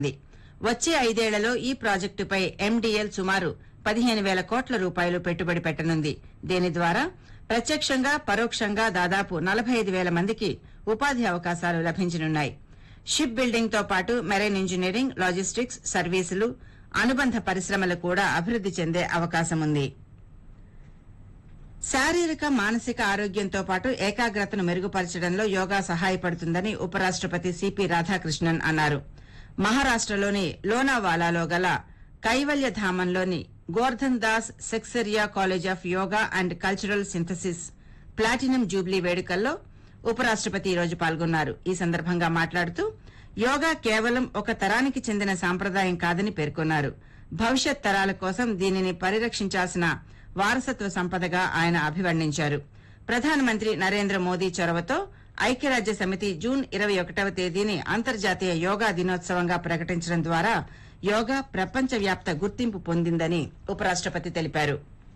ఉంది వచ్చే ఐదేళ్లలో ఈ ప్రాజెక్టుపై ఎండీఎల్ సుమారు పదిహేను వేల కోట్ల రూపాయలు పెట్టుబడి పెట్టనుంది దీని ద్వారా ప్రత్యక్షంగా పరోక్షంగా దాదాపు నలభై ఐదు వేల మందికి ఉపాధి అవకాశాలు లభించనున్నాయి షిప్ బిల్డింగ్ తో పాటు మెరైన్ ఇంజనీరింగ్ లాజిస్టిక్స్ సర్వీసులు అనుబంధ పరిశ్రమలు కూడా అభివృద్ది చెందే అవకాశం ఉంది శారీరక మానసిక ఆరోగ్యంతో పాటు ఏకాగ్రతను మెరుగుపరచడంలో యోగా సహాయపడుతుందని ఉపరాష్టపతి సిపి రాధాకృష్ణన్ అన్నారు మహారాష్టలోని లోనావాలాలో గల కైవల్య ధామంలోని Gordhan Das Seksaria college of yoga and cultural synthesis platinum jubilee వేడుకల్లో ఉపరాష్టపతి ఈ రోజు పాల్గొన్నారు ఈ సందర్భంగా మాట్లాడుతూ యోగా కేవలం ఒక తరానికి చెందిన సాంప్రదాయం కాదని పేర్కొన్నారు భవిష్యత్ తరాల కోసం దీనిని పరిరక్షించాల్సిన వారసత్వ సంపదగా ఆయన అభివర్ణించారు ప్రధానమంత్రి నరేంద్ర మోదీ చొరవతో ఐక్యరాజ్య సమితి జూన్ ఇరవై ఒకటవ తేదీని అంతర్జాతీయ యోగా దినోత్సవంగా ప్రకటించడం ద్వారా యోగా ప్రపంచవ్యాప్త గుర్తింపు పొందిందని ఉపరాష్టపతి తెలిపారు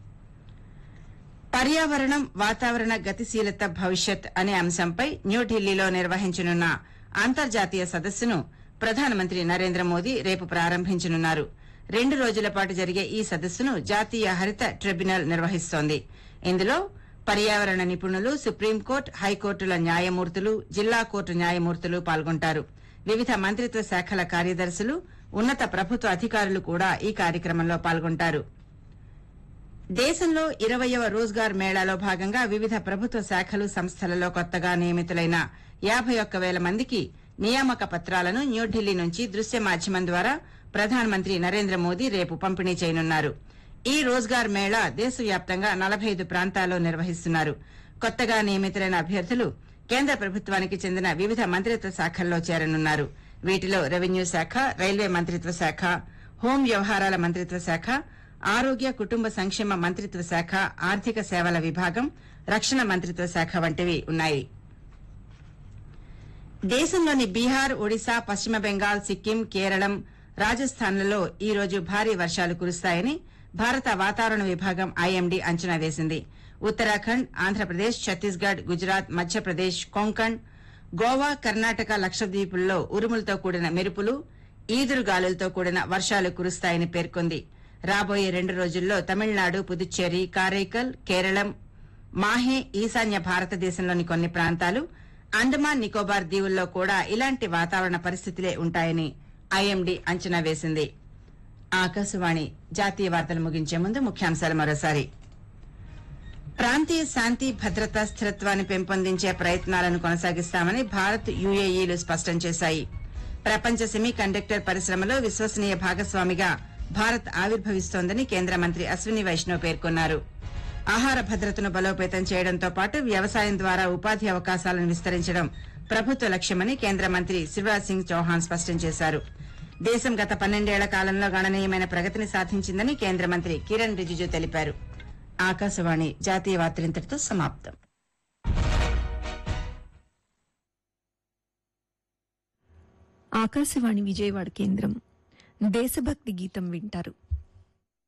పర్యావరణం వాతావరణ గతిశీలత భవిష్యత్ అనే అంశంపై న్యూఢిల్లీలో నిర్వహించనున్న అంతర్జాతీయ సదస్సును ప్రధానమంత్రి నరేంద్ర మోదీ రేపు ప్రారంభించనున్నారు రెండు రోజుల పాటు జరిగే ఈ సదస్సును జాతీయ హరిత ట్రిబ్యునల్ నిర్వహిస్తోంది ఇందులో పర్యావరణ నిపుణులు సుప్రీంకోర్టు హైకోర్టుల న్యాయమూర్తులు జిల్లా కోర్టు న్యాయమూర్తులు పాల్గొంటారు వివిధ మంత్రిత్వ శాఖల కార్యదర్శులు ఉన్నత ప్రభుత్వ అధికారులు కూడా ఈ కార్యక్రమంలో పాల్గొంటారు దేశంలో ఇరవయవ రోజ్గార్ మేళాలో భాగంగా వివిధ ప్రభుత్వ శాఖలు సంస్థలలో కొత్తగా నియమితులైన యాభై ఒక్క వేల మందికి నియామక పత్రాలను న్యూఢిల్లీ నుంచి దృశ్య మాధ్యమం ద్వారా ప్రధానమంత్రి నరేంద్ర మోదీ రేపు పంపిణీ చేయనున్నారు ఈ రోజ్గార్ మేళా దేశవ్యాప్తంగా నలభై ఐదు ప్రాంతాల్లో నిర్వహిస్తున్నారు కొత్తగా నియమితులైన అభ్యర్థులు కేంద్ర ప్రభుత్వానికి చెందిన వివిధ మంత్రిత్వ శాఖల్లో చేరనున్నారు వీటిలో రెవెన్యూ శాఖ రైల్వే మంత్రిత్వ శాఖ హోం వ్యవహారాల మంత్రిత్వ శాఖ ఆరోగ్య కుటుంబ సంక్షేమ మంత్రిత్వ శాఖ ఆర్థిక సేవల విభాగం రక్షణ మంత్రిత్వ శాఖ వంటివి ఉన్నాయి దేశంలోని బీహార్ ఒడిశా పశ్చిమ బెంగాల్ సిక్కిం కేరళం రాజస్థాన్లలో ఈ రోజు భారీ వర్షాలు కురుస్తాయని భారత వాతావరణ విభాగం ఐఎండీ అంచనా వేసింది ఉత్తరాఖండ్ ఆంధ్రప్రదేశ్ ఛత్తీస్గఢ్ గుజరాత్ మధ్యప్రదేశ్ కొంకణ్ గోవా కర్ణాటక లక్షద్వీపుల్లో ఉరుములతో కూడిన మెరుపులు ఈదురుగాలులతో కూడిన వర్షాలు కురుస్తాయని పేర్కొంది రాబోయే రెండు రోజుల్లో తమిళనాడు పుదుచ్చేరి కారైకల్ కేరళం మాహే ఈశాన్య భారతదేశంలోని కొన్ని ప్రాంతాలు అండమాన్ నికోబార్ దీవుల్లో కూడా ఇలాంటి వాతావరణ పరిస్థితులే ఉంటాయని ఐఎండీ అంచనా వేసింది ఆకాశవాణి జాతీయ వార్తలు ముగించే ముందు ముఖ్యాంశాలు మరోసారి ప్రాంతీయ శాంతి భద్రత స్థిరత్వాన్ని పెంపొందించే ప్రయత్నాలను కొనసాగిస్తామని భారత్ యుఏఈలు స్పష్టం చేశాయి ప్రపంచ సెమీ కండక్టర్ పరిశ్రమలో విశ్వసనీయ భాగస్వామిగా భారత్ ఆవిర్భవిస్తోందని కేంద్ర మంత్రి అశ్విని వైష్ణవ్ పేర్కొన్నారు ఆహార భద్రతను బలోపేతం చేయడంతో పాటు వ్యవసాయం ద్వారా ఉపాధి అవకాశాలను విస్తరించడం ప్రభుత్వ లక్ష్యమని కేంద్ర మంత్రి శివరాజ్ సింగ్ చౌహాన్ స్పష్టం చేశారు దేశం గత పన్నెండేళ్ల కాలంలో గణనీయమైన ప్రగతిని సాధించిందని కేంద్ర మంత్రి కిరణ్ రిజిజు తెలిపారు ఆకాశవాణి జాతీయ వార్తలింతటితో సమాప్తం ఆకాశవాణి విజయవాడ కేంద్రం దేశభక్తి గీతం వింటారు